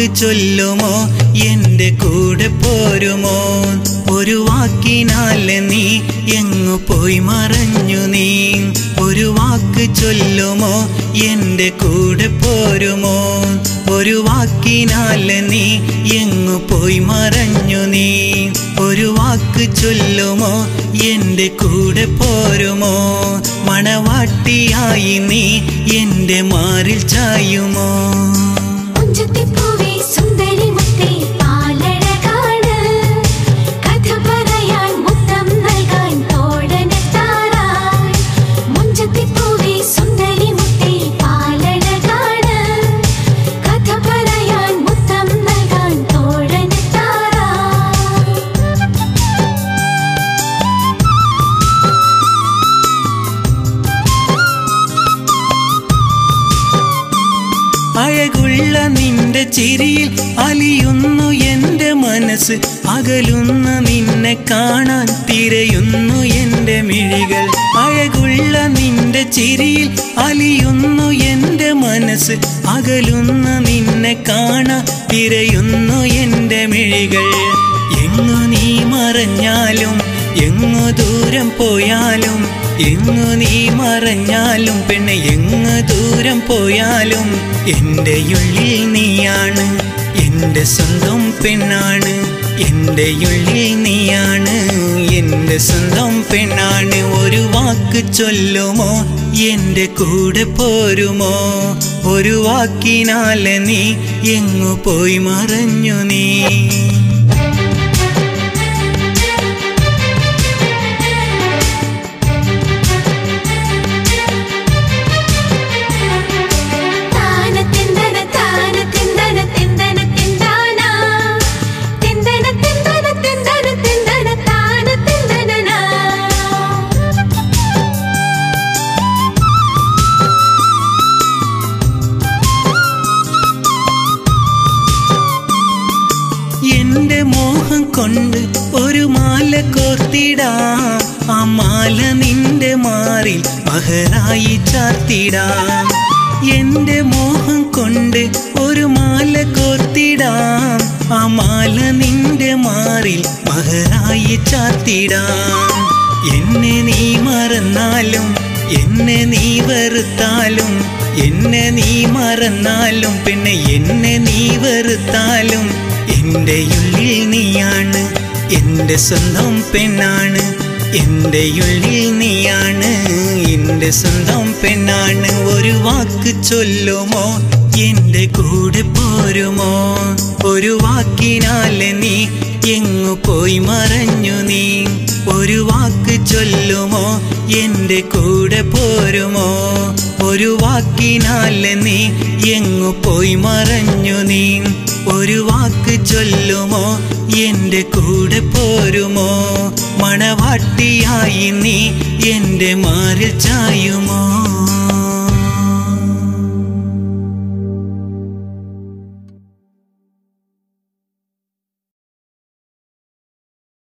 വാക്ക് ചൊല്ലുമോ എന്റെ കൂടെ പോരുമോ ഒരു വാക്കിനാൽ നീ എങ്ങു പോയി മറഞ്ഞു നീ ഒരു വാക്ക് ചൊല്ലുമോ എന്റെ കൂടെ പോരുമോ ഒരു വാക്കിനാൽ നീ എങ്ങു പോയി മറഞ്ഞു നീ ഒരു വാക്ക് ചൊല്ലുമോ എന്റെ കൂടെ പോരുമോ മണവാട്ടിയായി നീ എന്റെ മാറിൽ ചായുമോ മുഞ്ചത്തിപ്പൂവേ സുന്ദരി മുത്തേ പാലഴകാണ് കഥ പറയാൻ മുത്തം നൽകാൻ തോഴനെത്താറായി മുഞ്ചത്തിപ്പൂവേ സുന്ദരി മുത്തേ പാലഴകാണ് കഥ പറയാൻ മുത്തം നൽകാൻ തോഴനെത്താറായി അഴകുള്ള നിന്റെ ചിരിയിൽ അലിയുന്നു എന്റെ മനസ്സ് അകലുന്ന നിന്നെ കാണാൻ തിരയുന്നു എന്റെ മിഴികൾ അഴകുള്ള നിന്റെ ചിരിയിൽ അലിയുന്നു എന്റെ മനസ്സ് അകലുന്ന നിന്നെ കാണാൻ തിരയുന്നു എന്റെ മിഴികൾ എങ്ങു നീ മറഞ്ഞാലും എങ്ങു ദൂരം പോയാലും എങ്ങു നീ മറഞ്ഞാലും പെണ്ണെ എങ്ങു ദൂരം പോയാലും എൻ്റെ ഉള്ളിൽ നീയാണ് എൻ്റെ സ്വന്തം പെണ്ണാണ് എൻ്റെ ഉള്ളിൽ നീയാണ് എൻ്റെ സ്വന്തം പെണ്ണാണ് ഒരു വാക്ക് ചൊല്ലുമോ എൻ്റെ കൂടെ പോരുമോ ഒരു വാക്കിനാലെ നീ എങ്ങു പോയി മറഞ്ഞു നീ താന തിന്തന താന തിന്തന തിന്തന തിന്താന തിന്തന തിന്തന തിന്തന തിന്തന താന തിന്തനന എന്റെ മോഹം കൊണ്ട് ഒരു മാല കോർത്തിടാം ആ മാല നിന്റെ മാറിൽ മഹറായി ചാർത്തിടാം എന്റെ മോഹം കൊണ്ട് ഒരു മാല കോർത്തിടാം ആ മാല നിന്റെ മാറിൽ മഹറായി ചാർത്തിടാം എന്നെ നീ മറന്നാലും എന്നെ നീ വെറുത്താലും എന്നെ നീ മറന്നാലും പിന്നെ എന്നെ നീ വെറുത്താലും എൻ്റെ ഉള്ളിൽ നീയാണ് എൻ്റെ സ്വന്തം പെണ്ണാണ് എൻ്റെ ഉള്ളിൽ നീയാണ് എൻ്റെ സ്വന്തം പെണ്ണാണ് ഒരു വാക്ക് ചൊല്ലുമോ എൻ്റെ കൂടെ പോരുമോ ഒരു വാക്കിനാലെ നീ എങ്ങു പോയി മറഞ്ഞു നീ ഒരു വാക്ക് ചൊല്ലുമോ എൻ്റെ കൂടെ പോരുമോ ഒരു വാക്കിനാലെ നീ എങ്ങു പോയി മറഞ്ഞു നീ ഒരു വാക്ക് ചൊല്ലുമോ എൻ്റെ കൂടെ പോരുമോ മണവാട്ടിയായി നീ എൻ്റെ മാറിൽ ചായുമോ